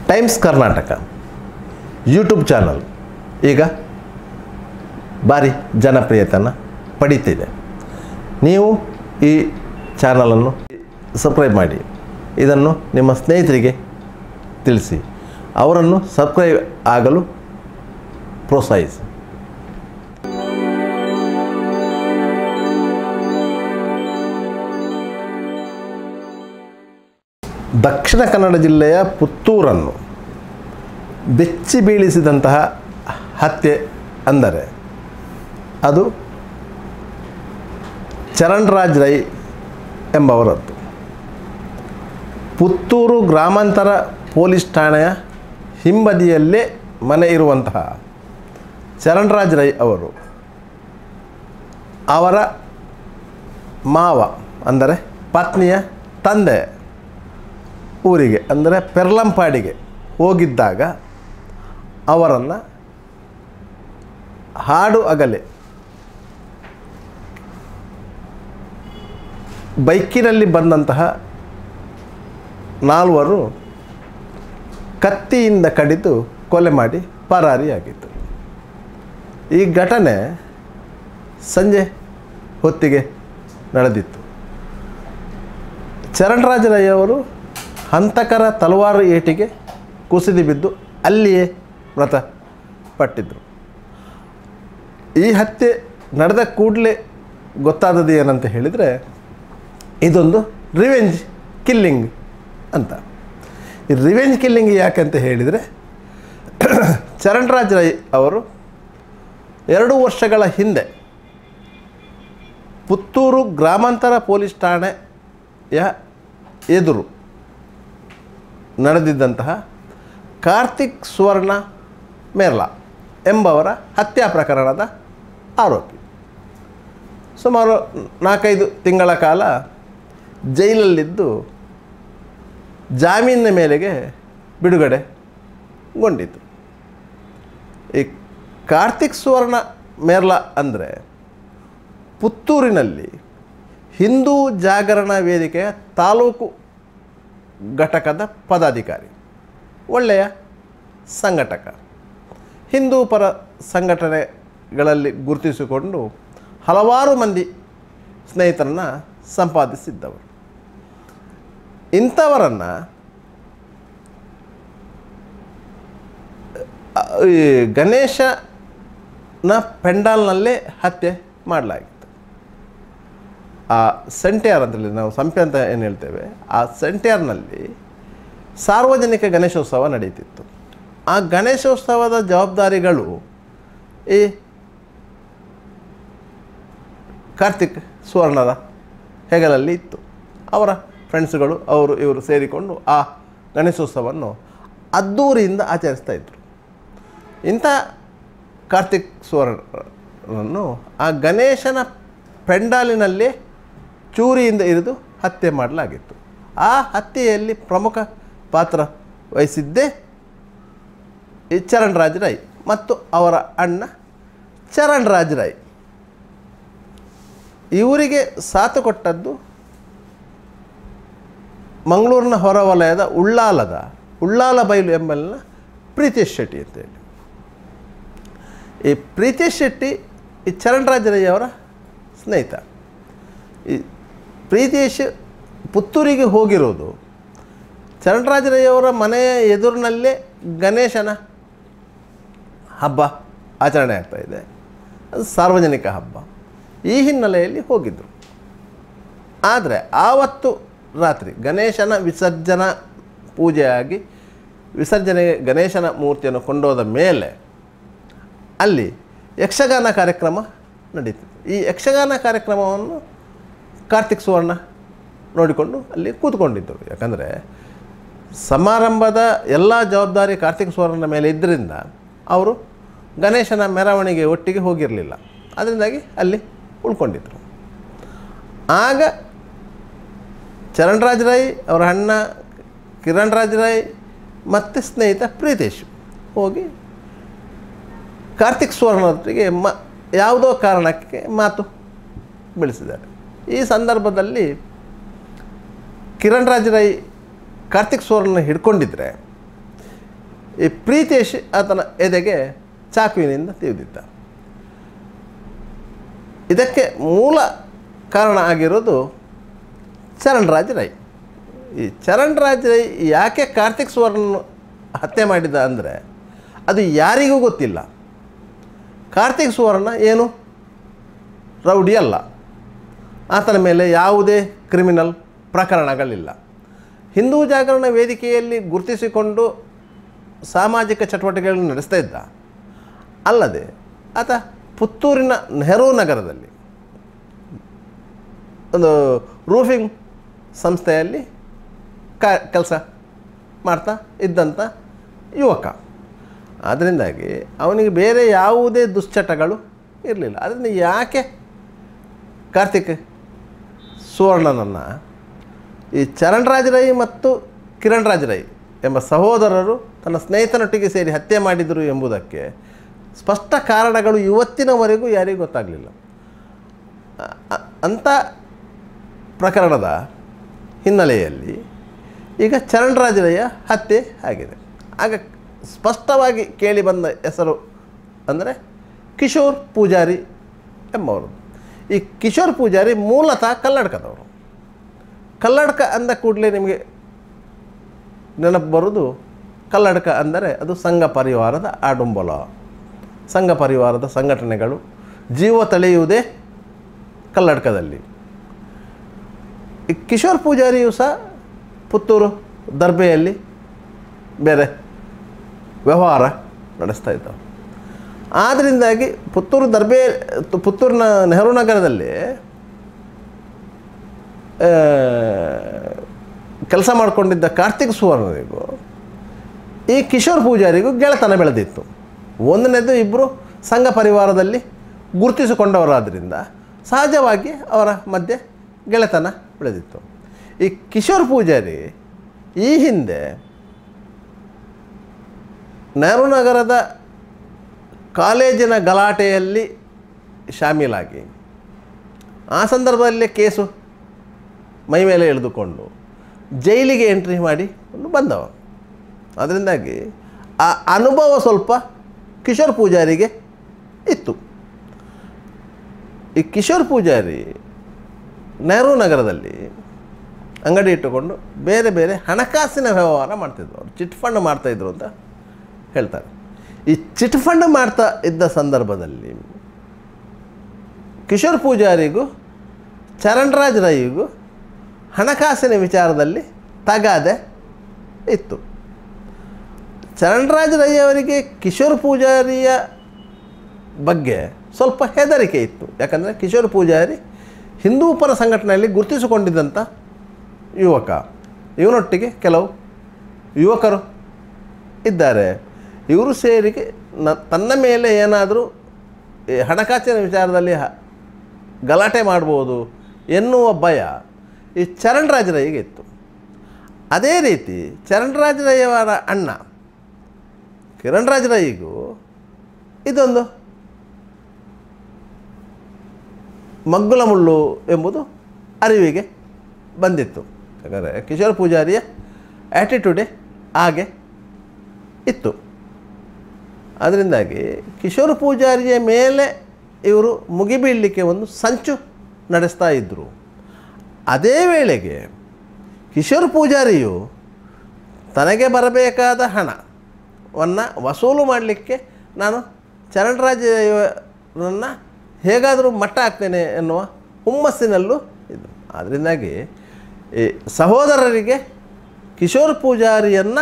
times Karnataka YouTube channel ಈಗ ಭಾರಿ ಜನಪ್ರಿಯತೆಯನ್ನು ಪಡೀತಿದೆ ನೀವು ಈ ಚಾನಲನ್ನು ಸಬ್ಸ್ಕ್ರೈಬ್ ಮಾಡಿ ಇದನ್ನು ನಿಮ್ಮ ಸ್ನೇಹಿತರಿಗೆ ತಿಳಿಸಿ ಅವರನ್ನು ಸಬ್ಸ್ಕ್ರೈಬ್ ಆಗಲು ಪ್ರೋತ್ಸಾಹಿಸಿ ದಕ್ಷಿಣ ಕನ್ನಡ ಜಿಲ್ಲೆಯ ಪುತ್ತೂರನ್ನು ಬೆಚ್ಚಿ ಬೀಳಿಸಿದಂತಹ ಹತ್ಯೆ ಅಂದರೆ ಅದು ಚರಣ್ರಾಜ್ ರೈ ಎಂಬವರದ್ದು ಪುತ್ತೂರು ಗ್ರಾಮಾಂತರ ಪೊಲೀಸ್ ಠಾಣೆಯ ಹಿಂಬದಿಯಲ್ಲೇ ಮನೆ ಇರುವಂತಹ ಚರಣ್ರಾಜ್ ರೈ ಅವರು ಅವರ ಮಾವ ಅಂದರೆ ಪತ್ನಿಯ ತಂದೆ ಊರಿಗೆ ಅಂದರೆ ಪೆರ್ಲಂಪಾಡಿಗೆ ಹೋಗಿದ್ದಾಗ ಅವರನ್ನು ಹಾಡು ಅಗಲೆ ಬೈಕಿನಲ್ಲಿ ಬಂದಂತಹ ನಾಲ್ವರು ಕತ್ತಿಯಿಂದ ಕಡಿದು ಕೊಲೆ ಮಾಡಿ ಪರಾರಿಯಾಗಿತ್ತು ಈ ಘಟನೆ ಸಂಜೆ ಹೊತ್ತಿಗೆ ನಡೆದಿತ್ತು ಚರಣ್ರಾಜರಯ್ಯವರು ಹಂತಕರ ತಲವಾರು ಏಟಿಗೆ ಕುಸಿದು ಬಿದ್ದು ಅಲ್ಲಿಯೇ ಮೃತಪಟ್ಟಿದ್ದರು ಈ ಹತ್ಯೆ ನಡೆದ ಕೂಡಲೇ ಗೊತ್ತಾದದ್ದು ಏನಂತ ಹೇಳಿದರೆ ಇದೊಂದು ರಿವೆಂಜ್ ಕಿಲ್ಲಿಂಗ್ ಅಂತ ಈ ರಿವೆಂಜ್ ಕಿಲ್ಲಿಂಗ್ ಯಾಕಂತ ಹೇಳಿದರೆ ಚರಣ್ರಾಜ್ ರೈ ಅವರು ಎರಡು ವರ್ಷಗಳ ಹಿಂದೆ ಪುತ್ತೂರು ಗ್ರಾಮಾಂತರ ಪೊಲೀಸ್ ಠಾಣೆಯ ಎದುರು ನಡೆದಿದ್ದಂತಹ ಕಾರ್ತಿಕ್ ಸುವರ್ಣ ಮೇರ್ಲಾ ಎಂಬವರ ಹತ್ಯಾ ಪ್ರಕರಣದ ಆರೋಪಿ ಸುಮಾರು ನಾಲ್ಕೈದು ತಿಂಗಳ ಕಾಲ ಜೈಲಲ್ಲಿದ್ದು ಜಾಮೀನಿನ ಮೇಲೆಗೆ ಬಿಡುಗಡೆಗೊಂಡಿತು ಈ ಕಾರ್ತಿಕ್ ಸುವರ್ಣ ಮೇರ್ಲಾ ಅಂದರೆ ಪುತ್ತೂರಿನಲ್ಲಿ ಹಿಂದೂ ಜಾಗರಣ ವೇದಿಕೆಯ ತಾಲೂಕು ಘಟಕದ ಪದಾಧಿಕಾರಿ ಒಳ್ಳೆಯ ಸಂಘಟಕ ಹಿಂದೂ ಪರ ಸಂಘಟನೆಗಳಲ್ಲಿ ಗುರುತಿಸಿಕೊಂಡು ಹಲವಾರು ಮಂದಿ ಸ್ನೇಹಿತರನ್ನು ಸಂಪಾದಿಸಿದ್ದವರು ಇಂಥವರನ್ನು ಈ ಗಣೇಶನ ಪೆಂಡಾಲ್ನಲ್ಲೇ ಹತ್ಯೆ ಮಾಡಲಾಗಿತ್ತು ಆ ಸೆಂಟ್ಯಾರ್ ಅಂತೇಳಿ ನಾವು ಸಂಪೆ ಅಂತ ಏನು ಹೇಳ್ತೇವೆ ಆ ಸೆಂಟ್ಯಾರ್ನಲ್ಲಿ ಸಾರ್ವಜನಿಕ ಗಣೇಶೋತ್ಸವ ನಡೀತಿತ್ತು ಆ ಗಣೇಶೋತ್ಸವದ ಜವಾಬ್ದಾರಿಗಳು ಈ ಕಾರ್ತಿಕ್ ಸುವರ್ಣದ ಹೆಗಲಲ್ಲಿ ಇತ್ತು ಅವರ ಫ್ರೆಂಡ್ಸ್ಗಳು ಅವರು ಇವರು ಸೇರಿಕೊಂಡು ಆ ಗಣೇಶೋತ್ಸವವನ್ನು ಅದ್ದೂರಿಯಿಂದ ಆಚರಿಸ್ತಾ ಇದ್ದರು ಇಂಥ ಕಾರ್ತಿಕ್ ಸುವರ್ಣನನ್ನು ಆ ಗಣೇಶನ ಪೆಂಡಾಲಿನಲ್ಲೇ ಚೂರಿಯಿಂದ ಇರಿದು ಹತ್ಯೆ ಮಾಡಲಾಗಿತ್ತು ಆ ಹತ್ಯೆಯಲ್ಲಿ ಪ್ರಮುಖ ಪಾತ್ರ ವಹಿಸಿದ್ದೇ ಈ ಚರಣ್ರಾಜ್ ರೈ ಮತ್ತು ಅವರ ಅಣ್ಣ ಚರಣ್ರಾಜ್ ರೈ ಇವರಿಗೆ ಸಾಥು ಕೊಟ್ಟದ್ದು ಮಂಗಳೂರಿನ ಹೊರವಲಯದ ಉಳ್ಳಾಲದ ಉಳ್ಳಾಲ ಬೈಲು ಎಂಬಲ್ಲಿನ ಪ್ರೀತೇಶ್ ಶೆಟ್ಟಿ ಅಂತೇಳಿ ಈ ಪ್ರೀತೇಶ್ ಶೆಟ್ಟಿ ಈ ಚರಣ್ರಾಜ್ ರೈ ಅವರ ಸ್ನೇಹಿತ ಈ ಪ್ರೀತೇಶ್ ಪುತ್ತೂರಿಗೆ ಹೋಗಿರೋದು ಚರಣ್ರಾಜ ರೈ ಅವರ ಮನೆಯ ಎದುರಿನಲ್ಲೇ ಗಣೇಶನ ಹಬ್ಬ ಆಚರಣೆ ಆಗ್ತಾ ಇದೆ ಅದು ಸಾರ್ವಜನಿಕ ಹಬ್ಬ ಈ ಹಿನ್ನೆಲೆಯಲ್ಲಿ ಹೋಗಿದ್ದರು ಆದರೆ ಆವತ್ತು ರಾತ್ರಿ ಗಣೇಶನ ವಿಸರ್ಜನಾ ಪೂಜೆಯಾಗಿ ವಿಸರ್ಜನೆಗೆ ಗಣೇಶನ ಮೂರ್ತಿಯನ್ನು ಕೊಂಡೋದ ಮೇಲೆ ಅಲ್ಲಿ ಯಕ್ಷಗಾನ ಕಾರ್ಯಕ್ರಮ ನಡೀತಿತ್ತು ಈ ಯಕ್ಷಗಾನ ಕಾರ್ಯಕ್ರಮವನ್ನು ಕಾರ್ತಿಕ್ ಸುವರ್ಣ ನೋಡಿಕೊಂಡು ಅಲ್ಲಿ ಕೂತ್ಕೊಂಡಿದ್ದರು ಯಾಕಂದರೆ ಸಮಾರಂಭದ ಎಲ್ಲ ಜವಾಬ್ದಾರಿ ಕಾರ್ತಿಕ್ ಸುವರ್ಣನ ಮೇಲೆ ಇದ್ದರಿಂದ ಅವರು ಗಣೇಶನ ಮೆರವಣಿಗೆ ಒಟ್ಟಿಗೆ ಹೋಗಿರಲಿಲ್ಲ ಅದರಿಂದಾಗಿ ಅಲ್ಲಿ ಉಳ್ಕೊಂಡಿದ್ದರು ಆಗ ಚರಣ್ರಾಜ್ ರೈ ಅವರ ಅಣ್ಣ ಕಿರಣ್ ರಾಜ್ ರೈ ಮತ್ತು ಸ್ನೇಹಿತ ಪ್ರೀತೇಶ್ ಹೋಗಿ ಕಾರ್ತಿಕ್ ಸುವರ್ಣರೊಟ್ಟಿಗೆ ಮ ಯಾವುದೋ ಕಾರಣಕ್ಕೆ ಮಾತು ಬೆಳೆಸಿದ್ದಾರೆ ಈ ಸಂದರ್ಭದಲ್ಲಿ ಕಿರಣ್ ರಾಜ್ ರೈ ಕಾರ್ತಿಕ್ ಸುವರ್ಣ ಹಿಡ್ಕೊಂಡಿದ್ರೆ ಈ ಪ್ರೀತೇಶ್ ಆತನ ಎದೆಗೆ ಚಾಕುವಿನಿಂದ ತಿವಿದಿದ್ದ ಇದಕ್ಕೆ ಮೂಲ ಕಾರಣ ಆಗಿರೋದು ಚರಣ್ರಾಜ್ ರೈ ಈ ಚರಣ್ರಾಜ್ ರೈ ಯಾಕೆ ಕಾರ್ತಿಕ್ ಸುವರ್ಣ ಹತ್ಯೆ ಮಾಡಿದ ಅಂದರೆ ಅದು ಯಾರಿಗೂ ಗೊತ್ತಿಲ್ಲ ಕಾರ್ತಿಕ್ ಸುವರ್ಣ ಏನು ರೌಡಿ ಅಲ್ಲ ಆತನ ಮೇಲೆ ಯಾವುದೇ ಕ್ರಿಮಿನಲ್ ಪ್ರಕರಣಗಳಿಲ್ಲ ಹಿಂದೂ ಜಾಗರಣ ವೇದಿಕೆಯಲ್ಲಿ ಗುರುತಿಸಿಕೊಂಡು ಸಾಮಾಜಿಕ ಚಟುವಟಿಕೆಗಳನ್ನು ನಡೆಸ್ತಾ ಇದ್ದ ಅಲ್ಲದೆ ಆತ ಪುತ್ತೂರಿನ ನೆಹರು ನಗರದಲ್ಲಿ ಒಂದು ರೂಫಿಂಗ್ ಸಂಸ್ಥೆಯಲ್ಲಿ ಕ ಕೆಲಸ ಮಾಡ್ತಾ ಇದ್ದಂಥ ಯುವಕ ಅದರಿಂದಾಗಿ ಅವನಿಗೆ ಬೇರೆ ಯಾವುದೇ ದುಶ್ಚಟಗಳು ಇರಲಿಲ್ಲ ಅದರಿಂದ ಯಾಕೆ ಕಾರ್ತಿಕ್ ಸುವರ್ಣನನ್ನು ಈ ಚರಣ್ರಾಜ್ ರೈ ಮತ್ತು ಕಿರಣ್ ರಾಜ್ ರೈ ಎಂಬ ಸಹೋದರರು ತನ್ನ ಸ್ನೇಹಿತನೊಟ್ಟಿಗೆ ಸೇರಿ ಹತ್ಯೆ ಮಾಡಿದರು ಎಂಬುದಕ್ಕೆ ಸ್ಪಷ್ಟ ಕಾರಣಗಳು ಇವತ್ತಿನವರೆಗೂ ಯಾರಿಗೂ ಗೊತ್ತಾಗಲಿಲ್ಲ ಅ- ಅಂಥ ಪ್ರಕರಣದ ಹಿನ್ನೆಲೆಯಲ್ಲಿ ಈಗ ಚರಣ್ರಾಜ್ ರೈಯ ಹತ್ಯೆ ಆಗಿದೆ ಆಗ ಸ್ಪಷ್ಟವಾಗಿ ಕೇಳಿ ಬಂದ ಹೆಸರು ಅಂದರೆ ಕಿಶೋರ್ ಪೂಜಾರಿ ಎಂಬವರು ಈ ಕಿಶೋರ್ ಪೂಜಾರಿ ಮೂಲತಃ ಕಲ್ಲಡ್ಕದವರು ಕಲ್ಲಡ್ಕ ಅಂದ ಕೂಡಲೇ ನಿಮಗೆ ನೆನಪು ಬರೋದು ಕಲ್ಲಡ್ಕ ಅಂದರೆ ಅದು ಸಂಘ ಪರಿವಾರದ ಆಡುಂಬಲ ಸಂಘ ಪರಿವಾರದ ಸಂಘಟನೆಗಳು ಜೀವ ತಳೆಯುವುದೇ ಕಲ್ಲಡ್ಕದಲ್ಲಿ ಈ ಕಿಶೋರ್ ಪೂಜಾರಿಯು ಸಹ ಪುತ್ತೂರು ದರ್ಬೆಯಲ್ಲಿ ಬೇರೆ ವ್ಯವಹಾರ ನಡೆಸ್ತಾ ಇದ್ದವು ಆದ್ದರಿಂದಾಗಿ ಪುತ್ತೂರು ದರ್ಬೆ ಪುತ್ತೂರಿನ ನೆಹರು ನಗರದಲ್ಲಿ ಕೆಲಸ ಮಾಡಿಕೊಂಡಿದ್ದ ಕಾರ್ತಿಕ್ ಸುವರ್ಣರಿಗೂ ಈ ಕಿಶೋರ್ ಪೂಜಾರಿಗೂ ಗೆಳೆತನ ಬೆಳೆದಿತ್ತು ಒಂದನೇದು ಇಬ್ಬರು ಸಂಘ ಪರಿವಾರದಲ್ಲಿ ಗುರುತಿಸಿಕೊಂಡವರಾದ್ದರಿಂದ ಸಹಜವಾಗಿ ಅವರ ಮಧ್ಯೆ ಗೆಳೆತನ ಬೆಳೆದಿತ್ತು ಈ ಕಿಶೋರ್ ಪೂಜಾರಿ ಈ ಹಿಂದೆ ನೆಹರು ನಗರದ ಕಾಲೇಜಿನ ಗಲಾಟೆಯಲ್ಲಿ ಶಾಮೀಲಾಗಿ ಆ ಸಂದರ್ಭದಲ್ಲೇ ಕೇಸು ಮೈ ಮೇಲೆ ಎಳೆದುಕೊಂಡು ಜೈಲಿಗೆ ಎಂಟ್ರಿ ಮಾಡಿ ಬಂದವ ಅದರಿಂದಾಗಿ ಆ ಅನುಭವ ಸ್ವಲ್ಪ ಕಿಶೋರ್ ಪೂಜಾರಿಗೆ ಇತ್ತು ಈ ಕಿಶೋರ್ ಪೂಜಾರಿ ನೆಹರು ನಗರದಲ್ಲಿ ಅಂಗಡಿ ಇಟ್ಟುಕೊಂಡು ಬೇರೆ ಬೇರೆ ಹಣಕಾಸಿನ ವ್ಯವಹಾರ ಮಾಡ್ತಿದ್ರು ಅವರು ಚಿಟ್ ಫಂಡ್ ಮಾಡ್ತಾಯಿದ್ರು ಅಂತ ಹೇಳ್ತಾರೆ ಈ ಚಿಟ್ ಫಂಡ್ ಮಾಡ್ತಾ ಇದ್ದ ಸಂದರ್ಭದಲ್ಲಿ ಕಿಶೋರ್ ಪೂಜಾರಿಗೂ ಚರಣ್ರಾಜ್ ರೈಗೂ ಹಣಕಾಸಿನ ವಿಚಾರದಲ್ಲಿ ತಗಾದೆ ಇತ್ತು ಚರಣ್ರಾಜ್ ರೈ ಅವರಿಗೆ ಕಿಶೋರ್ ಪೂಜಾರಿಯ ಬಗ್ಗೆ ಸ್ವಲ್ಪ ಹೆದರಿಕೆ ಇತ್ತು ಯಾಕಂದರೆ ಕಿಶೋರ್ ಪೂಜಾರಿ ಹಿಂದೂ ಪರ ಸಂಘಟನೆಯಲ್ಲಿ ಗುರುತಿಸಿಕೊಂಡಿದ್ದಂಥ ಯುವಕ ಇವನೊಟ್ಟಿಗೆ ಕೆಲವು ಯುವಕರು ಇದ್ದಾರೆ ಇವರು ಸೇರಿಗೆ ನ ತನ್ನ ಮೇಲೆ ಏನಾದರೂ ಈ ಹಣಕಾಸಿನ ವಿಚಾರದಲ್ಲಿ ಹ- ಗಲಾಟೆ ಮಾಡ್ಬೋದು ಎನ್ನುವ ಭಯ ಈ ಚರಣ್ರಾಜ್ ರೈಗೆ ಇತ್ತು ಅದೇ ರೀತಿ ಚರಣ್ರಾಜ್ ರೈಯವರ ಅಣ್ಣ ಕಿರಣ್ ರಾಜ್ ರೈಗೂ ಇದೊಂದು ಮಗ್ಗುಲ ಮುಳ್ಳು ಎಂಬುದು ಅರಿವಿಗೆ ಬಂದಿತ್ತು ಯಾಕಂದರೆ ಕಿಶೋರ್ ಪೂಜಾರಿಯ ಆ್ಯಟಿಟ್ಯೂಡೇ ಹಾಗೆ ಇತ್ತು ಅದರಿಂದಾಗಿ ಕಿಶೋರ್ ಪೂಜಾರಿಯ ಮೇಲೆ ಇವರು ಮುಗಿಬೀಳಲಿಕ್ಕೆ ಒಂದು ಸಂಚು ನಡೆಸ್ತಾ ಇದ್ದರು ಅದೇ ವೇಳೆಗೆ ಕಿಶೋರ್ ಪೂಜಾರಿಯು ತನಗೆ ಬರಬೇಕಾದ ಹಣವನ್ನು ವಸೂಲು ಮಾಡಲಿಕ್ಕೆ ನಾನು ಚರಣ್ರಾಜರನ್ನು ಹೇಗಾದರೂ ಮಟ್ಟ ಹಾಕ್ತೇನೆ ಎನ್ನುವ ಹುಮ್ಮಸ್ಸಿನಲ್ಲೂ ಇದು ಅದರಿಂದಾಗಿ ಈ ಸಹೋದರರಿಗೆ ಕಿಶೋರ್ ಪೂಜಾರಿಯನ್ನು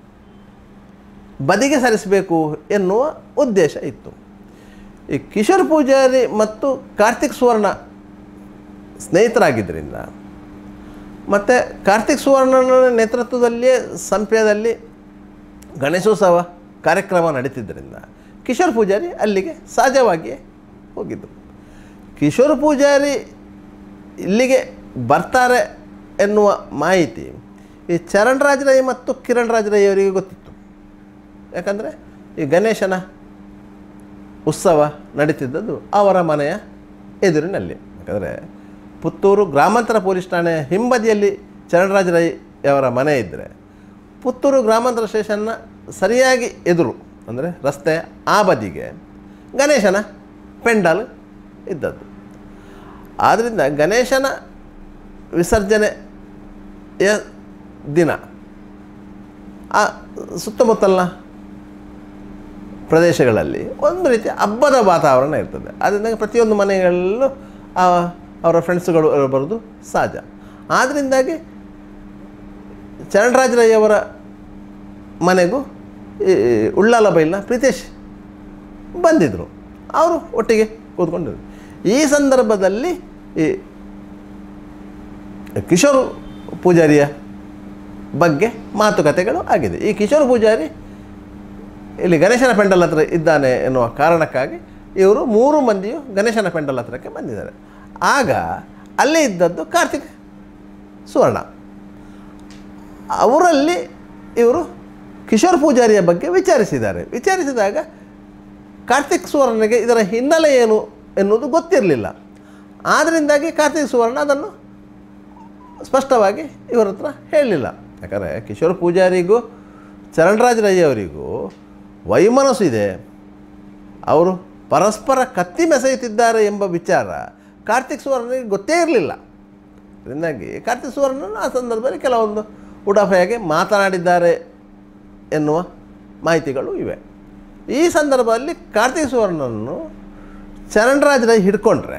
ಬದಿಗೆ ಸರಿಸಬೇಕು ಎನ್ನುವ ಉದ್ದೇಶ ಇತ್ತು ಈ ಕಿಶೋರ್ ಪೂಜಾರಿ ಮತ್ತು ಕಾರ್ತಿಕ್ ಸುವರ್ಣ ಸ್ನೇಹಿತರಾಗಿದ್ದರಿಂದ ಮತ್ತು ಕಾರ್ತಿಕ್ ಸುವರ್ಣನ ನೇತೃತ್ವದಲ್ಲಿಯೇ ಸಂಪ್ಯದಲ್ಲಿ ಗಣೇಶೋತ್ಸವ ಕಾರ್ಯಕ್ರಮ ನಡೀತಿದ್ದರಿಂದ ಕಿಶೋರ್ ಪೂಜಾರಿ ಅಲ್ಲಿಗೆ ಸಹಜವಾಗಿಯೇ ಹೋಗಿದ್ದು ಕಿಶೋರ್ ಪೂಜಾರಿ ಇಲ್ಲಿಗೆ ಬರ್ತಾರೆ ಎನ್ನುವ ಮಾಹಿತಿ ಈ ಚರಣ್ ರಾಜ್ ರೈ ಮತ್ತು ಕಿರಣ್ ರಾಜ್ ರೈ ಅವರಿಗೆ ಗೊತ್ತಿತ್ತು ಯಾಕಂದರೆ ಈ ಗಣೇಶನ ಉತ್ಸವ ನಡೀತಿದ್ದದ್ದು ಅವರ ಮನೆಯ ಎದುರಿನಲ್ಲಿ ಯಾಕಂದರೆ ಪುತ್ತೂರು ಗ್ರಾಮಾಂತರ ಪೊಲೀಸ್ ಠಾಣೆಯ ಹಿಂಬದಿಯಲ್ಲಿ ಚರಣ್ರಾಜ್ ರೈ ಅವರ ಮನೆ ಇದ್ದರೆ ಪುತ್ತೂರು ಗ್ರಾಮಾಂತರ ಸ್ಟೇಷನ್ನ ಸರಿಯಾಗಿ ಎದುರು ಅಂದರೆ ರಸ್ತೆ ಆ ಬದಿಗೆ ಗಣೇಶನ ಪೆಂಡಾಲ್ ಇದ್ದದ್ದು ಆದ್ದರಿಂದ ಗಣೇಶನ ವಿಸರ್ಜನೆಯ ದಿನ ಆ ಸುತ್ತಮುತ್ತಲಿನ ಪ್ರದೇಶಗಳಲ್ಲಿ ಒಂದು ರೀತಿಯ ಹಬ್ಬದ ವಾತಾವರಣ ಇರ್ತದೆ ಆದ್ದರಿಂದ ಪ್ರತಿಯೊಂದು ಮನೆಗಳಲ್ಲೂ ಆ ಅವರ ಫ್ರೆಂಡ್ಸ್ಗಳು ಬರೋದು ಸಹಜ ಆದ್ದರಿಂದಾಗಿ ಚರಣರಾಜರಯ್ಯವರ ಮನೆಗೂ ಈ ಉಳ್ಳಾಲ ಬೈಲ್ನ ಪ್ರೀತೇಶ್ ಬಂದಿದ್ದರು ಅವರು ಒಟ್ಟಿಗೆ ಕೂತ್ಕೊಂಡಿದ್ರು ಈ ಸಂದರ್ಭದಲ್ಲಿ ಈ ಕಿಶೋರ್ ಪೂಜಾರಿಯ ಬಗ್ಗೆ ಮಾತುಕತೆಗಳು ಆಗಿದೆ ಈ ಕಿಶೋರ್ ಪೂಜಾರಿ ಇಲ್ಲಿ ಗಣೇಶನ ಪೆಂಡಲ್ ಹತ್ರ ಇದ್ದಾನೆ ಎನ್ನುವ ಕಾರಣಕ್ಕಾಗಿ ಇವರು ಮೂರು ಮಂದಿಯು ಗಣೇಶನ ಪೆಂಡಲ್ ಹತ್ರಕ್ಕೆ ಬಂದಿದ್ದಾರೆ ಆಗ ಅಲ್ಲೇ ಇದ್ದದ್ದು ಕಾರ್ತಿಕ್ ಸುವರ್ಣ ಅವರಲ್ಲಿ ಇವರು ಕಿಶೋರ್ ಪೂಜಾರಿಯ ಬಗ್ಗೆ ವಿಚಾರಿಸಿದ್ದಾರೆ ವಿಚಾರಿಸಿದಾಗ ಕಾರ್ತಿಕ್ ಸುವರ್ಣನಿಗೆ ಇದರ ಹಿನ್ನೆಲೆ ಏನು ಎನ್ನುವುದು ಗೊತ್ತಿರಲಿಲ್ಲ ಆದ್ದರಿಂದಾಗಿ ಕಾರ್ತಿಕ್ ಸುವರ್ಣ ಅದನ್ನು ಸ್ಪಷ್ಟವಾಗಿ ಇವರ ಹತ್ರ ಹೇಳಲಿಲ್ಲ ಯಾಕಂದರೆ ಕಿಶೋರ್ ಪೂಜಾರಿಗೂ ಚರಣರಾಜ ರೈ ಅವರಿಗೂ ವೈಮನಸ್ಸು ಇದೆ ಅವರು ಪರಸ್ಪರ ಕತ್ತಿ ಮೆಸೆಯುತ್ತಿದ್ದಾರೆ ಎಂಬ ವಿಚಾರ ಕಾರ್ತಿಕ್ ಸುವರ್ಣನಿಗೆ ಗೊತ್ತೇ ಇರಲಿಲ್ಲ ಅದರಿಂದಾಗಿ ಕಾರ್ತಿಕ್ ಸುವರ್ಣನು ಆ ಸಂದರ್ಭದಲ್ಲಿ ಕೆಲವೊಂದು ಉಡಾಫೆಯಾಗಿ ಮಾತನಾಡಿದ್ದಾರೆ ಎನ್ನುವ ಮಾಹಿತಿಗಳು ಇವೆ ಈ ಸಂದರ್ಭದಲ್ಲಿ ಕಾರ್ತಿಕ್ ಸುವರ್ಣನನ್ನು ಚರಣರಾಜ ರೈ ಹಿಡ್ಕೊಂಡ್ರೆ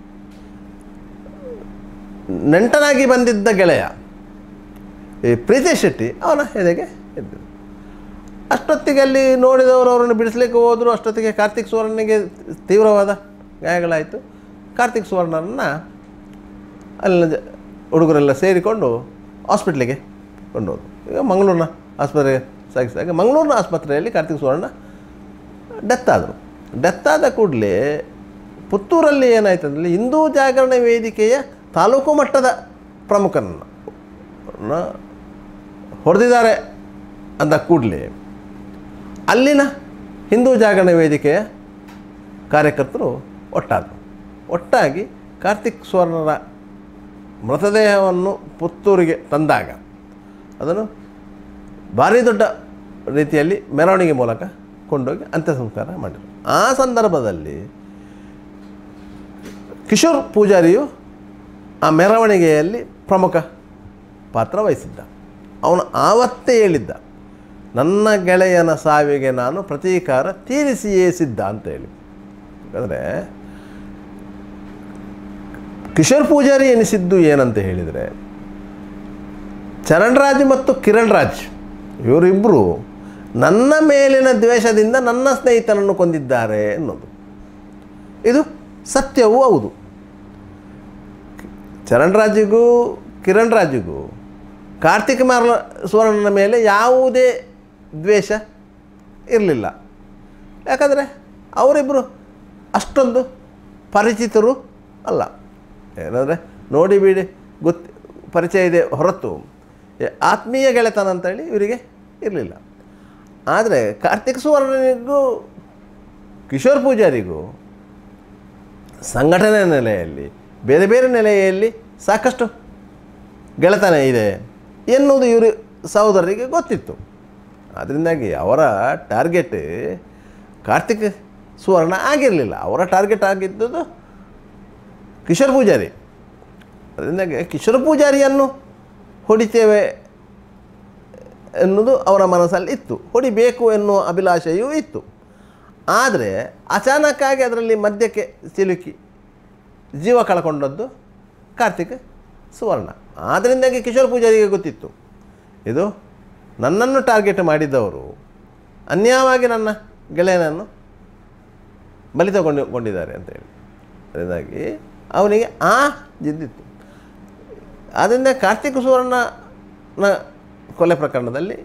ನೆಂಟನಾಗಿ ಬಂದಿದ್ದ ಗೆಳೆಯ ಈ ಪ್ರೀತೇಶ್ ಶೆಟ್ಟಿ ಅವನ ಎದೆಗೆ ಇದ್ದರು ಅಷ್ಟೊತ್ತಿಗೆ ಅಲ್ಲಿ ನೋಡಿದವರು ಅವರನ್ನು ಬಿಡಿಸ್ಲಿಕ್ಕೆ ಹೋದರು ಅಷ್ಟೊತ್ತಿಗೆ ಕಾರ್ತಿಕ್ ಸುವರ್ಣನಿಗೆ ತೀವ್ರವಾದ ಗಾಯಗಳಾಯಿತು ಕಾರ್ತಿಕ್ ಸುವರ್ಣನನ್ನು ಅಲ್ಲಿನ ಜ ಹುಡುಗರೆಲ್ಲ ಸೇರಿಕೊಂಡು ಹಾಸ್ಪಿಟ್ಲಿಗೆ ಕೊಂಡೋದ್ರು ಈಗ ಮಂಗಳೂರಿನ ಆಸ್ಪತ್ರೆಗೆ ಸಾಗಿಸಿದಾಗ ಮಂಗಳೂರಿನ ಆಸ್ಪತ್ರೆಯಲ್ಲಿ ಕಾರ್ತಿಕ್ ಸುವರ್ಣ ಡೆತ್ ಆದರು ಡೆತ್ ಆದ ಕೂಡಲೇ ಪುತ್ತೂರಲ್ಲಿ ಏನಾಯ್ತು ಅಂದರೆ ಹಿಂದೂ ಜಾಗರಣೆ ವೇದಿಕೆಯ ತಾಲೂಕು ಮಟ್ಟದ ಪ್ರಮುಖರನ್ನು ನ ಹೊಡೆದಿದ್ದಾರೆ ಅಂದ ಕೂಡಲೇ ಅಲ್ಲಿನ ಹಿಂದೂ ಜಾಗರಣೆ ವೇದಿಕೆಯ ಕಾರ್ಯಕರ್ತರು ಒಟ್ಟಾದರು ಒಟ್ಟಾಗಿ ಕಾರ್ತಿಕ್ ಸುವರ್ಣರ ಮೃತದೇಹವನ್ನು ಪುತ್ತೂರಿಗೆ ತಂದಾಗ ಅದನ್ನು ಭಾರಿ ದೊಡ್ಡ ರೀತಿಯಲ್ಲಿ ಮೆರವಣಿಗೆ ಮೂಲಕ ಕೊಂಡೋಗಿ ಅಂತ್ಯ ಸಂಸ್ಕಾರ ಮಾಡಿದರು ಆ ಸಂದರ್ಭದಲ್ಲಿ ಕಿಶೋರ್ ಪೂಜಾರಿಯು ಆ ಮೆರವಣಿಗೆಯಲ್ಲಿ ಪ್ರಮುಖ ಪಾತ್ರ ವಹಿಸಿದ್ದ ಅವನು ಆವತ್ತೇ ಹೇಳಿದ್ದ ನನ್ನ ಗೆಳೆಯನ ಸಾವಿಗೆ ನಾನು ಪ್ರತೀಕಾರ ತೀರಿಸಿಯೇ ಸಿದ್ಧ ಅಂತ ಹೇಳಿ ಯಾಕಂದರೆ ಕಿಶೋರ್ ಪೂಜಾರಿ ಎನಿಸಿದ್ದು ಏನಂತ ಹೇಳಿದರೆ ಚರಣ್ ರಾಜ್ ಮತ್ತು ಕಿರಣ್ ರಾಜ್ ಇವರಿಬ್ಬರು ನನ್ನ ಮೇಲಿನ ದ್ವೇಷದಿಂದ ನನ್ನ ಸ್ನೇಹಿತನನ್ನು ಕೊಂದಿದ್ದಾರೆ ಅನ್ನೋದು ಇದು ಸತ್ಯವೂ ಹೌದು ಚರಣ್ ರಾಜಿಗೂ ಕಿರಣ್ ರಾಜಿಗೂ ಕಾರ್ತಿಕ್ ಮಾರ್ಲ ಸುವರ್ಣನ ಮೇಲೆ ಯಾವುದೇ ದ್ವೇಷ ಇರಲಿಲ್ಲ ಯಾಕಂದರೆ ಅವರಿಬ್ಬರು ಅಷ್ಟೊಂದು ಪರಿಚಿತರು ಅಲ್ಲ ಏನಂದರೆ ನೋಡಿ ಬಿಡಿ ಗೊತ್ತು ಪರಿಚಯ ಇದೆ ಹೊರತು ಏ, ಆತ್ಮೀಯ ಗೆಳೆತನ ಅಂತೇಳಿ ಇವರಿಗೆ ಇರಲಿಲ್ಲ ಆದರೆ ಕಾರ್ತಿಕ್ ಸುವರ್ಣನಿಗೂ ಕಿಶೋರ್ ಪೂಜಾರಿಗೂ ಸಂಘಟನೆ ನೆಲೆಯಲ್ಲಿ ಬೇರೆ ಬೇರೆ ನೆಲೆಯಲ್ಲಿ ಸಾಕಷ್ಟು ಗೆಳೆತನ ಇದೆ ಎನ್ನುವುದು ಇವರು ಸಹೋದರರಿಗೆ ಗೊತ್ತಿತ್ತು ಅದರಿಂದಾಗಿ ಅವರ ಟಾರ್ಗೆಟ್ ಕಾರ್ತಿಕ್ ಸುವರ್ಣ ಆಗಿರಲಿಲ್ಲ ಅವರ ಟಾರ್ಗೆಟ್ ಆಗಿದ್ದುದು ಕಿಶೋರ್ ಪೂಜಾರಿ ಅದರಿಂದಾಗಿ ಕಿಶೋರ್ ಪೂಜಾರಿಯನ್ನು ಹೊಡಿತೇವೆ ಎನ್ನುವುದು ಅವರ ಮನಸ್ಸಲ್ಲಿ ಇತ್ತು ಹೊಡಿಬೇಕು ಎನ್ನುವ ಅಭಿಲಾಷೆಯೂ ಇತ್ತು ಆದರೆ ಅಚಾನಕ್ಕಾಗಿ ಅದರಲ್ಲಿ ಮದ್ಯಕ್ಕೆ ಸಿಲುಕಿ ಜೀವ ಕಳ್ಕೊಂಡದ್ದು ಕಾರ್ತಿಕ್ ಸುವರ್ಣ ಆದ್ದರಿಂದಾಗಿ ಕಿಶೋರ್ ಪೂಜಾರಿಗೆ ಗೊತ್ತಿತ್ತು ಇದು ನನ್ನನ್ನು ಟಾರ್ಗೆಟ್ ಮಾಡಿದ್ದವರು ಅನ್ಯಾಯವಾಗಿ ನನ್ನ ಗೆಳೆಯನನ್ನು ಬಲಿ ತಗೊಂಡು ಕೊಂಡಿದ್ದಾರೆ ಅಂತೇಳಿ ಅದರಿಂದಾಗಿ ಅವನಿಗೆ ಆ ಜಿದ್ದಿತ್ತು ಆದ್ದರಿಂದ ಕಾರ್ತಿಕ್ ಸುವರ್ಣನ ಕೊಲೆ ಪ್ರಕರಣದಲ್ಲಿ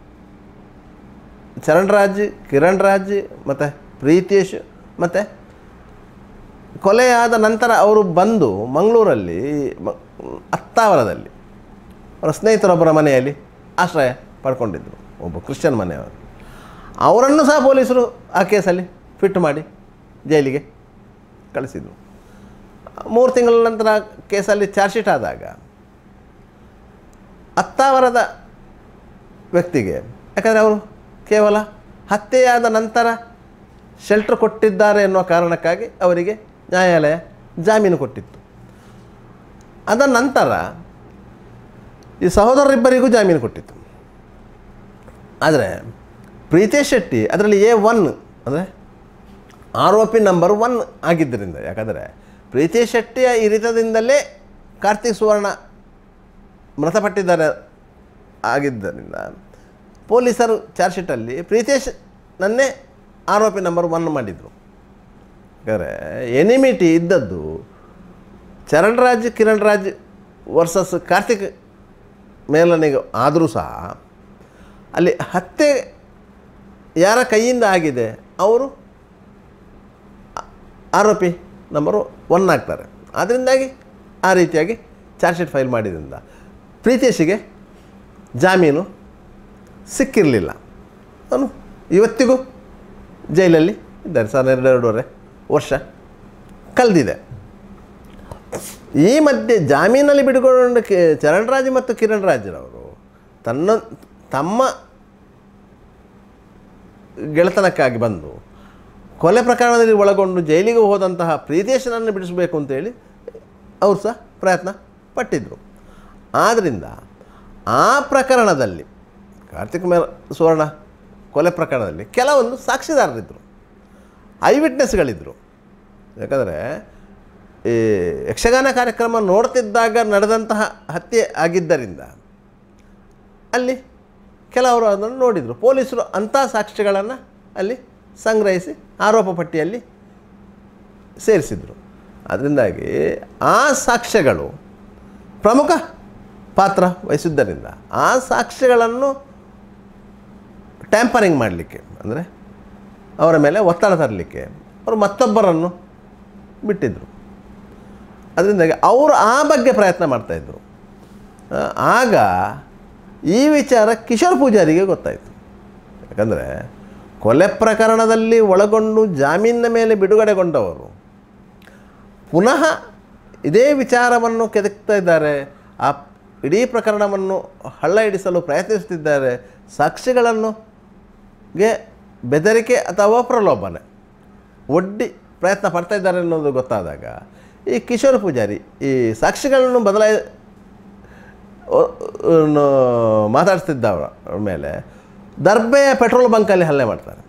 ಚರಣ್ ರಾಜ್ ಕಿರಣ್ ರಾಜ್ ಮತ್ತು ಪ್ರೀತೇಶ್ ಮತ್ತು ಕೊಲೆಯಾದ ನಂತರ ಅವರು ಬಂದು ಮಂಗಳೂರಲ್ಲಿ ಮ- ಅತ್ತಾವರದಲ್ಲಿ ಅವರ ಸ್ನೇಹಿತರೊಬ್ಬರ ಮನೆಯಲ್ಲಿ ಆಶ್ರಯ ಪಡ್ಕೊಂಡಿದ್ದರು ಒಬ್ಬ ಕ್ರಿಶ್ಚಿಯನ್ ಮನೆಯವರು ಅವರನ್ನು ಸಹ ಪೊಲೀಸರು ಆ ಕೇಸಲ್ಲಿ ಫಿಟ್ ಮಾಡಿ ಜೈಲಿಗೆ ಕಳಿಸಿದರು ಮೂರು ತಿಂಗಳ ನಂತರ ಕೇಸಲ್ಲಿ ಚಾರ್ಜ್ ಶೀಟ್ ಆದಾಗ ಅತ್ತಾವರದ ವ್ಯಕ್ತಿಗೆ ಯಾಕಂದರೆ ಅವರು ಕೇವಲ ಹತ್ಯೆಯಾದ ನಂತರ ಶೆಲ್ಟರ್ ಕೊಟ್ಟಿದ್ದಾರೆ ಎನ್ನುವ ಕಾರಣಕ್ಕಾಗಿ ಅವರಿಗೆ ನ್ಯಾಯಾಲಯ ಜಾಮೀನು ಕೊಟ್ಟಿತ್ತು ಅದರ ನಂತರ ಈ ಸಹೋದರರಿಬ್ಬರಿಗೂ ಜಾಮೀನು ಕೊಟ್ಟಿತ್ತು ಆದರೆ ಪ್ರೀತೇಶ್ ಶೆಟ್ಟಿ ಅದರಲ್ಲಿ ಎ ಒನ್ ಅಂದರೆ ಆರೋಪಿ ನಂಬರ್ ಒನ್ ಆಗಿದ್ದರಿಂದ ಯಾಕಂದರೆ ಪ್ರೀತೇಶ್ ಶೆಟ್ಟಿಯ ಇರಿತದಿಂದಲೇ ಕಾರ್ತಿಕ್ ಸುವರ್ಣ ಮೃತಪಟ್ಟಿದ್ದಾರೆ ಆಗಿದ್ದರಿಂದ ಪೊಲೀಸರು ಚಾರ್ಜ್ ಶೀಟಲ್ಲಿ ಪ್ರೀತೇಶ್ ನನ್ನೇ ಆರೋಪಿ ನಂಬರ್ ಒನ್ ಮಾಡಿದರು ಯಾಕಂದರೆ ಎನಿಮಿಟಿ ಇದ್ದದ್ದು ಚರಣ್ ರಾಜ್ ಕಿರಣ್ ರಾಜ್ ವರ್ಸಸ್ ಕಾರ್ತಿಕ್ ಮೇಲನಿಗೆ ಆದರೂ ಸಹ ಅಲ್ಲಿ ಹತ್ಯೆ ಯಾರ ಕೈಯಿಂದ ಆಗಿದೆ ಅವರು ಆ- ಆರೋಪಿ ನಂಬರು ಒನ್ ಆಗ್ತಾರೆ ಅದರಿಂದಾಗಿ ಆ ರೀತಿಯಾಗಿ ಚಾರ್ಜ್ ಶೀಟ್ ಫೈಲ್ ಮಾಡಿದ್ರಿಂದ ಪ್ರೀತೇಶಿಗೆ ಜಾಮೀನು ಸಿಕ್ಕಿರಲಿಲ್ಲ ಅವನು ಇವತ್ತಿಗೂ ಜೈಲಲ್ಲಿ ಇದ್ದಾರೆ ಸರ್ ಎರಡೆರಡೂವರೆ ವರ್ಷ ಕಳೆದಿದೆ ಈ ಮಧ್ಯೆ ಜಾಮೀನಲ್ಲಿ ಬಿಡುಗೊಂಡ ಕೆ ಚರಣ್ ರಾಜ್ ಮತ್ತು ಕಿರಣ್ ರಾಜ್ರವರು ತನ್ನ ತಮ್ಮ ಗೆಳೆತನಕ್ಕಾಗಿ ಬಂದು ಕೊಲೆ ಪ್ರಕರಣದಲ್ಲಿ ಒಳಗೊಂಡು ಜೈಲಿಗೆ ಹೋದಂತಹ ಪ್ರೀತೇಶನನ್ನು ಬಿಡಿಸಬೇಕು ಅಂತೇಳಿ ಅವರು ಸಹ ಪ್ರಯತ್ನ ಪಟ್ಟಿದ್ದರು ಆದ್ದರಿಂದ ಆ ಪ್ರಕರಣದಲ್ಲಿ ಕಾರ್ತಿಕ್ ಮೇಲ್ ಸುವರ್ಣ ಕೊಲೆ ಪ್ರಕರಣದಲ್ಲಿ ಕೆಲವೊಂದು ಸಾಕ್ಷಿದಾರರಿದ್ದರು ಐ ವಿಟ್ನೆಸ್ಗಳಿದ್ದರು ಯಾಕಂದರೆ ಈ ಯಕ್ಷಗಾನ ಕಾರ್ಯಕ್ರಮ ನೋಡ್ತಿದ್ದಾಗ ನಡೆದಂತಹ ಹತ್ಯೆ ಆಗಿದ್ದರಿಂದ ಅಲ್ಲಿ ಕೆಲವರು ಅದನ್ನು ನೋಡಿದರು ಪೊಲೀಸರು ಅಂಥ ಸಾಕ್ಷ್ಯಗಳನ್ನು ಅಲ್ಲಿ ಸಂಗ್ರಹಿಸಿ ಆರೋಪ ಪಟ್ಟಿಯಲ್ಲಿ ಸೇರಿಸಿದರು ಅದರಿಂದಾಗಿ ಆ ಸಾಕ್ಷ್ಯಗಳು ಪ್ರಮುಖ ಪಾತ್ರ ವಹಿಸಿದ್ದರಿಂದ ಆ ಸಾಕ್ಷ್ಯಗಳನ್ನು ಟ್ಯಾಂಪರಿಂಗ್ ಮಾಡಲಿಕ್ಕೆ ಅಂದರೆ ಅವರ ಮೇಲೆ ಒತ್ತಡ ತರಲಿಕ್ಕೆ ಅವರು ಮತ್ತೊಬ್ಬರನ್ನು ಬಿಟ್ಟಿದ್ದರು ಅದರಿಂದಾಗಿ ಅವರು ಆ ಬಗ್ಗೆ ಪ್ರಯತ್ನ ಮಾಡ್ತಾಯಿದ್ರು ಆ, ಆಗ ಈ ವಿಚಾರ ಕಿಶೋರ್ ಪೂಜಾರಿಗೆ ಗೊತ್ತಾಯಿತು ಯಾಕಂದರೆ ಕೊಲೆ ಪ್ರಕರಣದಲ್ಲಿ ಒಳಗೊಂಡು ಜಾಮೀನಿನ ಮೇಲೆ ಬಿಡುಗಡೆಗೊಂಡವರು ಪುನಃ ಇದೇ ವಿಚಾರವನ್ನು ಕೆದಕ್ತಾ ಇದ್ದಾರೆ ಆ ಇಡೀ ಪ್ರಕರಣವನ್ನು ಹಳ್ಳ ಹಿಡಿಸಲು ಪ್ರಯತ್ನಿಸುತ್ತಿದ್ದಾರೆ ಸಾಕ್ಷಿಗಳನ್ನು ಗೆ ಬೆದರಿಕೆ ಅಥವಾ ಪ್ರಲೋಭನೆ ಒಡ್ಡಿ ಪ್ರಯತ್ನ ಪಡ್ತಾ ಇದ್ದಾರೆ ಅನ್ನೋದು ಗೊತ್ತಾದಾಗ ಈ ಕಿಶೋರ್ ಪೂಜಾರಿ ಈ ಸಾಕ್ಷಿಗಳನ್ನು ಬದಲಾಯಿ ಒ- ಅನ್ನು ಮಾತಾಡ್ತಿದ್ದವರ ಮೇಲೆ ದರ್ಬೆಯ ಪೆಟ್ರೋಲ್ ಬಂಕಲ್ಲಿ ಹಲ್ಲೆ ಮಾಡ್ತಾರೆ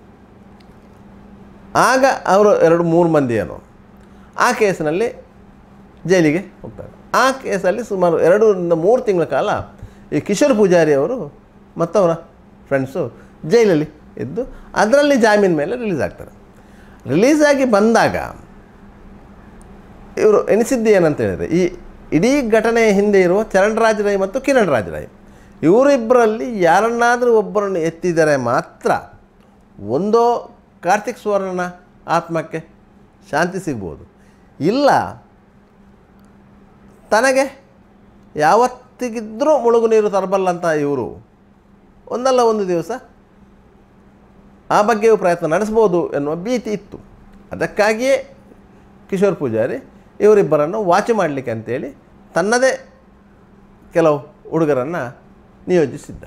ಆಗ ಅವರು ಎರಡು ಮೂರು ಮಂದಿ ಏನೋ ಆ ಕೇಸಿನಲ್ಲಿ ಜೈಲಿಗೆ ಹೋಗ್ತಾರೆ ಆ ಕೇಸಲ್ಲಿ ಸುಮಾರು ಎರಡರಿಂದ ಮೂರು ತಿಂಗಳ ಕಾಲ ಈ ಕಿಶೋರ್ ಪೂಜಾರಿ ಅವರು ಮತ್ತವರ ಫ್ರೆಂಡ್ಸು ಜೈಲಲ್ಲಿ ಇದ್ದು ಅದರಲ್ಲಿ ಜಾಮೀನು ಮೇಲೆ ರಿಲೀಸ್ ಆಗ್ತಾರೆ ರಿಲೀಸ್ ಆಗಿ ಬಂದಾಗ ಇವರು ಎನಿಸಿದ್ದು ಏನಂತ ಹೇಳಿದರೆ ಈ ಇಡೀ ಘಟನೆಯ ಹಿಂದೆ ಇರುವ ಚರಣ್ ರಾಜ್ ರೈ ಮತ್ತು ಕಿರಣ್ ರಾಜ್ ರೈ ಇವರಿಬ್ಬರಲ್ಲಿ ಯಾರನ್ನಾದರೂ ಒಬ್ಬರನ್ನು ಎತ್ತಿದರೆ ಮಾತ್ರ ಒಂದೋ ಕಾರ್ತಿಕ್ ಸುವರ್ಣನ ಆತ್ಮಕ್ಕೆ ಶಾಂತಿ ಸಿಗ್ಬೋದು ಇಲ್ಲ ತನಗೆ ಯಾವತ್ತಿಗಿದ್ದರೂ ಮುಳುಗು ನೀರು ತರಬಲ್ಲಂಥ ಇವರು ಒಂದಲ್ಲ ಒಂದು ದಿವಸ ಆ ಬಗ್ಗೆಯೂ ಪ್ರಯತ್ನ ನಡೆಸ್ಬೋದು ಎನ್ನುವ ಭೀತಿ ಇತ್ತು ಅದಕ್ಕಾಗಿಯೇ ಕಿಶೋರ್ ಪೂಜಾರಿ ಇವರಿಬ್ಬರನ್ನು ವಾಚ್ ಮಾಡಲಿಕ್ಕೆ ಅಂತೇಳಿ ತನ್ನದೇ ಕೆಲವು ಹುಡುಗರನ್ನು ನಿಯೋಜಿಸಿದ್ದ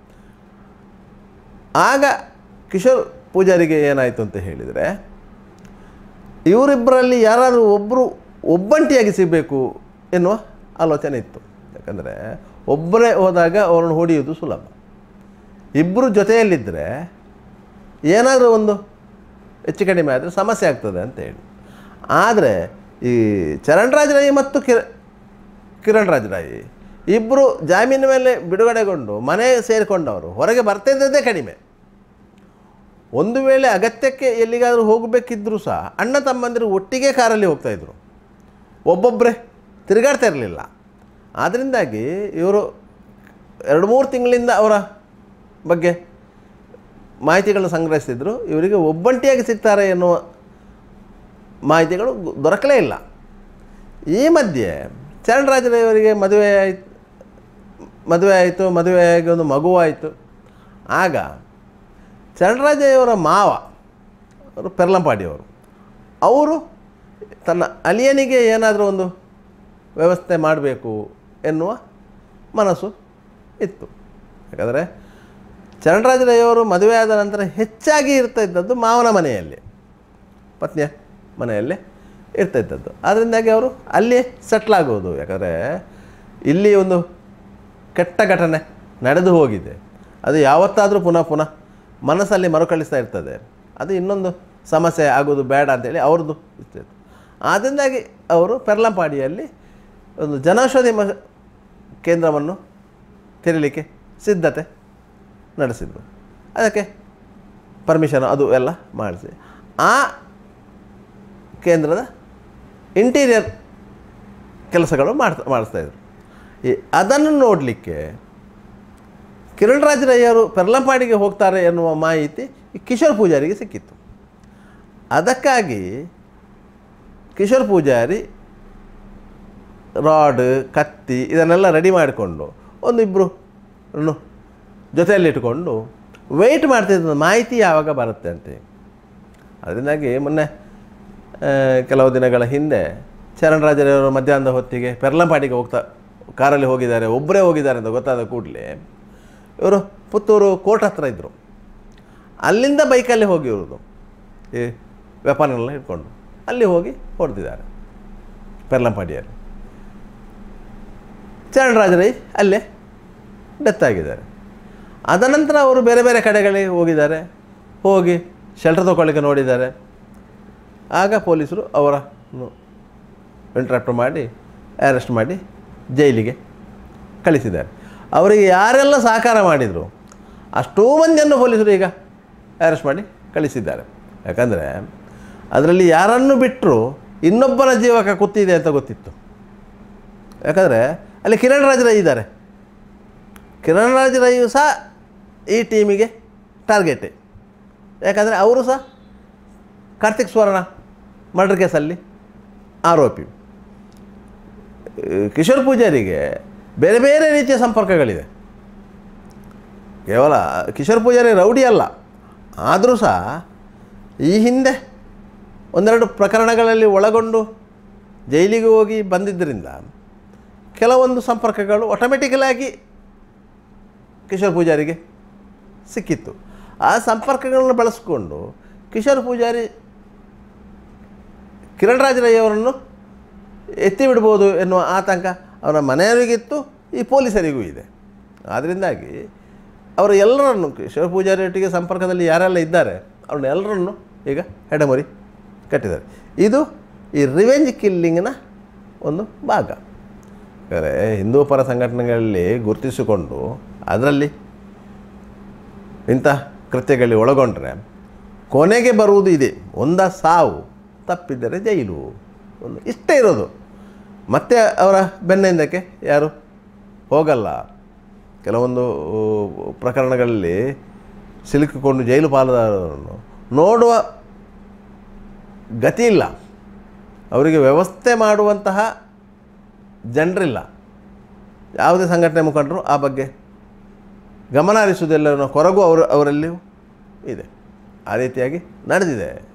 ಆಗ ಕಿಶೋರ್ ಪೂಜಾರಿಗೆ ಏನಾಯಿತು ಅಂತ ಹೇಳಿದರೆ ಇವರಿಬ್ಬರಲ್ಲಿ ಯಾರಾದರೂ ಒಬ್ಬರು ಒಬ್ಬಂಟಿಯಾಗಿ ಸಿಗಬೇಕು ಎನ್ನುವ ಆಲೋಚನೆ ಇತ್ತು ಯಾಕಂದರೆ ಒಬ್ಬರೇ ಹೋದಾಗ ಅವರನ್ನು ಹೊಡೆಯುವುದು ಸುಲಭ ಇಬ್ಬರು ಜೊತೆಯಲ್ಲಿದ್ದರೆ ಏನಾದರೂ ಒಂದು ಹೆಚ್ಚು ಕಡಿಮೆ ಆದರೆ ಸಮಸ್ಯೆ ಆಗ್ತದೆ ಅಂತ ಹೇಳಿ ಆದರೆ ಈ ಚರಣ್ ರಾಜ್ ರೈ ಮತ್ತು ಕಿರ ಕಿರಣ್ ರಾಜ್ ರೈ ಇಬ್ಬರು ಜಾಮೀನು ಮೇಲೆ ಬಿಡುಗಡೆಗೊಂಡು ಮನೆ ಸೇರಿಕೊಂಡವರು ಹೊರಗೆ ಬರ್ತಿದ್ದದೇ ಕಡಿಮೆ ಒಂದು ವೇಳೆ ಅಗತ್ಯಕ್ಕೆ ಎಲ್ಲಿಗಾದರೂ ಹೋಗಬೇಕಿದ್ದರೂ ಸಹ ಅಣ್ಣ ತಮ್ಮಂದಿರು ಒಟ್ಟಿಗೆ ಕಾರಲ್ಲಿ ಹೋಗ್ತಾಯಿದ್ರು ಒಬ್ಬೊಬ್ಬರೇ ತಿರುಗಾಡ್ತಾ ಇರಲಿಲ್ಲ ಆದ್ದರಿಂದಾಗಿ ಇವರು ಎರಡು ಮೂರು ತಿಂಗಳಿಂದ ಅವರ ಬಗ್ಗೆ ಮಾಹಿತಿಗಳನ್ನು ಸಂಗ್ರಹಿಸಿದ್ರು ಇವರಿಗೆ ಒಬ್ಬಂಟಿಯಾಗಿ ಸಿಗ್ತಾರೆ ಎನ್ನುವ ಮಾಹಿತಿಗಳು ಗೊ- ದೊರಕಲೇ ಇಲ್ಲ ಈ ಮಧ್ಯೆ ಚರಣ್ ರಾಜರವರಿಗೆ ಮದುವೆ ಆಯ್ತು ಮದುವೆ ಆಯಿತು ಮದುವೆಯಾಗಿ ಒಂದು ಮಗುವಾಯಿತು ಆಗ ಚರಣರಾಜಯ್ಯವರ ಮಾವ ಅವರು ಪೆರ್ಲಂಪಾಡಿಯವರು ಅವರು ತನ್ನ ಅಲಿಯನಿಗೆ ಏನಾದರೂ ಒಂದು ವ್ಯವಸ್ಥೆ ಮಾಡಬೇಕು ಎನ್ನುವ ಮನಸ್ಸು ಇತ್ತು ಯಾಕಂದರೆ ಚರಣರಾಜರಯ್ಯವರು ಮದುವೆಯಾದ ನಂತರ ಹೆಚ್ಚಾಗಿ ಇರ್ತಾ ಇದ್ದದ್ದು ಮಾವನ ಮನೆಯಲ್ಲಿ ಪತ್ನಿಯ ಮನೆಯಲ್ಲೇ ಇರ್ತಾ ಇದ್ದದ್ದು ಅದರಿಂದಾಗಿ ಅವರು ಅಲ್ಲಿಯೇ ಸೆಟ್ಲ್ ಆಗೋದು ಯಾಕಂದರೆ ಇಲ್ಲಿ ಒಂದು ಕೆಟ್ಟ ಘಟನೆ ನಡೆದು ಹೋಗಿದೆ ಅದು ಯಾವತ್ತಾದರೂ ಪುನಃ ಪುನಃ ಮನಸ್ಸಲ್ಲಿ ಮರುಕಳಿಸ್ತಾ ಇರ್ತದೆ ಅದು ಇನ್ನೊಂದು ಸಮಸ್ಯೆ ಆಗೋದು ಬೇಡ ಅಂತೇಳಿ ಅವ್ರದ್ದು ಇರ್ತಿತ್ತು ಆದ್ದರಿಂದಾಗಿ ಅವರು ಪೆರ್ಲಂಪಾಡಿಯಲ್ಲಿ ಒಂದು ಜನೌಷಧಿ ಮ ಕೇಂದ್ರವನ್ನು ತೆರೀಲಿಕ್ಕೆ ಸಿದ್ಧತೆ ನಡೆಸಿದರು ಅದಕ್ಕೆ ಪರ್ಮಿಷನ್ ಅದು ಎಲ್ಲ ಮಾಡಿಸಿ ಆ ಕೇಂದ್ರದ ಇಂಟೀರಿಯರ್ ಕೆಲಸಗಳು ಮಾಡ್ತಾ ಮಾಡಿಸ್ತಾಯಿದ್ರು ಈ ಅದನ್ನು ನೋಡಲಿಕ್ಕೆ ಕಿರಣ್ ರಾಜರಯ್ಯವರು ಪೆರ್ಲಂಪಾಡಿಗೆ ಹೋಗ್ತಾರೆ ಎನ್ನುವ ಮಾಹಿತಿ ಈ ಕಿಶೋರ್ ಪೂಜಾರಿಗೆ ಸಿಕ್ಕಿತ್ತು ಅದಕ್ಕಾಗಿ ಕಿಶೋರ್ ಪೂಜಾರಿ ರಾಡ್ ಕತ್ತಿ ಇದನ್ನೆಲ್ಲ ರೆಡಿ ಮಾಡಿಕೊಂಡು ಒಂದು ಇಬ್ಬರು ಜೊತೆಯಲ್ಲಿಟ್ಟುಕೊಂಡು ವೆಯ್ಟ್ ಮಾಡ್ತಿದ್ದ ಮಾಹಿತಿ ಯಾವಾಗ ಬರುತ್ತೆ ಅಂತ ಅದರಿಂದಾಗಿ ಮೊನ್ನೆ ಆ, ಕೆಲವು ದಿನಗಳ ಹಿಂದೆ ಚರಣರಾಜರವರು ಮಧ್ಯಾಹ್ನದ ಹೊತ್ತಿಗೆ ಪೆರ್ಲಂಪಾಡಿಗೆ ಹೋಗ್ತಾ ಕಾರಲ್ಲಿ ಹೋಗಿದ್ದಾರೆ ಒಬ್ಬರೇ ಹೋಗಿದ್ದಾರೆ ಅಂತ ಗೊತ್ತಾದ ಕೂಡಲೇ ಇವರು ಪುತ್ತೂರು ಕೋರ್ಟ್ ಹತ್ರ ಇದ್ದರು ಅಲ್ಲಿಂದ ಬೈಕಲ್ಲಿ ಹೋಗಿರೋದು ಈ ವೆಪನ್ನೆಲ್ಲ ಇಟ್ಕೊಂಡು ಅಲ್ಲಿ ಹೋಗಿ ಹೊಡೆದಿದ್ದಾರೆ ಪೆರ್ಲಂಪಾಡಿಯಲ್ಲಿ ಚರಣರಾಜರೈ ಅಲ್ಲೇ ಡೆತ್ ಆಗಿದ್ದಾರೆ ಅದನಂತರ ಅವರು ಬೇರೆ ಬೇರೆ ಕಡೆಗಳಿಗೆ ಹೋಗಿದ್ದಾರೆ ಹೋಗಿ ಶೆಲ್ಟರ್ ತಗೊಳ್ಳಿಕ್ಕೆ ನೋಡಿದ್ದಾರೆ ಆಗ ಪೊಲೀಸರು ಅವರನ್ನು ಇಂಟ್ರಾಕ್ಟ್ ಮಾಡಿ ಅರೆಸ್ಟ್ ಮಾಡಿ ಜೈಲಿಗೆ ಕಳಿಸಿದ್ದಾರೆ ಅವರಿಗೆ ಯಾರೆಲ್ಲ ಸಹಕಾರ ಮಾಡಿದರು ಅಷ್ಟೂ ಮಂದಿಯನ್ನು ಪೊಲೀಸರು ಈಗ ಅರೆಸ್ಟ್ ಮಾಡಿ ಕಳಿಸಿದ್ದಾರೆ ಯಾಕಂದರೆ ಅದರಲ್ಲಿ ಯಾರನ್ನು ಬಿಟ್ಟರು ಇನ್ನೊಬ್ಬನ ಜೀವಕ್ಕೆ ಕುತ್ತಿದೆ ಅಂತ ಗೊತ್ತಿತ್ತು ಯಾಕಂದರೆ ಅಲ್ಲಿ ಕಿರಣ್ ರಾಜ್ ರೈ ಇದ್ದಾರೆ ಕಿರಣ್ ರಾಜ್ ರೈಯು ಸಹ ಈ ಟೀಮಿಗೆ ಟಾರ್ಗೆಟೇ ಯಾಕಂದರೆ ಅವರು ಸಹ ಕಾರ್ತಿಕ್ ಸ್ವರ್ಣ ಮರ್ಡರ್ ಕೇಸಲ್ಲಿ ಆರೋಪಿ ಈ ಕಿಶೋರ್ ಪೂಜಾರಿಗೆ ಬೇರೆ ಬೇರೆ ರೀತಿಯ ಸಂಪರ್ಕಗಳಿದೆ ಕೇವಲ ಕಿಶೋರ್ ಪೂಜಾರಿ ರೌಡಿ ಅಲ್ಲ ಆದರೂ ಸಹ ಈ ಹಿಂದೆ ಒಂದೆರಡು ಪ್ರಕರಣಗಳಲ್ಲಿ ಒಳಗೊಂಡು ಜೈಲಿಗೆ ಹೋಗಿ ಬಂದಿದ್ದರಿಂದ ಕೆಲವೊಂದು ಸಂಪರ್ಕಗಳು ಆಟೋಮೆಟಿಕಲಾಗಿ ಕಿಶೋರ್ ಪೂಜಾರಿಗೆ ಸಿಕ್ಕಿತ್ತು ಆ ಸಂಪರ್ಕಗಳನ್ನು ಬಳಸಿಕೊಂಡು ಕಿಶೋರ್ ಪೂಜಾರಿ ಕಿರಣ್ ರಾಜ್ ರೈ ಅವರನ್ನು ಎತ್ತಿ ಬಿಡ್ಬೋದು ಎನ್ನುವ ಆತಂಕ ಅವರ ಮನೆಯವರಿಗಿತ್ತು ಈ ಪೊಲೀಸರಿಗೂ ಇದೆ ಆದ್ದರಿಂದಾಗಿ ಅವರು ಎಲ್ಲರನ್ನು ಕಿಶೋರ್ ಪೂಜಾರಿ ಒಟ್ಟಿಗೆ ಸಂಪರ್ಕದಲ್ಲಿ ಯಾರೆಲ್ಲ ಇದ್ದಾರೆ ಅವ್ರನ್ನ ಎಲ್ಲರನ್ನು ಈಗ ಹೆಡಮರಿ ಕಟ್ಟಿದ್ದಾರೆ ಇದು ಈ ರಿವೆಂಜ್ ಕಿಲ್ಲಿಂಗಿನ ಒಂದು ಭಾಗ ಯಾಕಂದರೆ ಹಿಂದೂ ಪರ ಸಂಘಟನೆಗಳಲ್ಲಿ ಗುರುತಿಸಿಕೊಂಡು ಅದರಲ್ಲಿ ಇಂಥ ಕೃತ್ಯಗಳಲ್ಲಿ ಒಳಗೊಂಡ್ರೆ ಕೊನೆಗೆ ಬರುವುದು ಇದೆ ಒಂದ ಸಾವು ತಪ್ಪಿದ್ದರೆ ಜೈಲು ಒಂದು ಇಷ್ಟೇ ಇರೋದು ಮತ್ತೆ ಅವರ ಬೆನ್ನಿಂದಕ್ಕೆ ಯಾರು ಹೋಗಲ್ಲ ಕೆಲವೊಂದು ಪ್ರಕರಣಗಳಲ್ಲಿ ಸಿಲುಕಿಕೊಂಡು ಜೈಲು ಪಾಲುದಾರರನ್ನು ನೋಡುವ ಗತಿ ಇಲ್ಲ ಅವರಿಗೆ ವ್ಯವಸ್ಥೆ ಮಾಡುವಂತಹ ಜನರಿಲ್ಲ ಯಾವುದೇ ಸಂಘಟನೆ ಮುಖಂಡರು ಆ ಬಗ್ಗೆ ಗಮನ ಹರಿಸುವುದಿಲ್ಲ ಅನ್ನೋ ಕೊರಗು ಅವರು ಅವರಲ್ಲಿಯೂ ಇದೆ ಆ ರೀತಿಯಾಗಿ ನಡೆದಿದೆ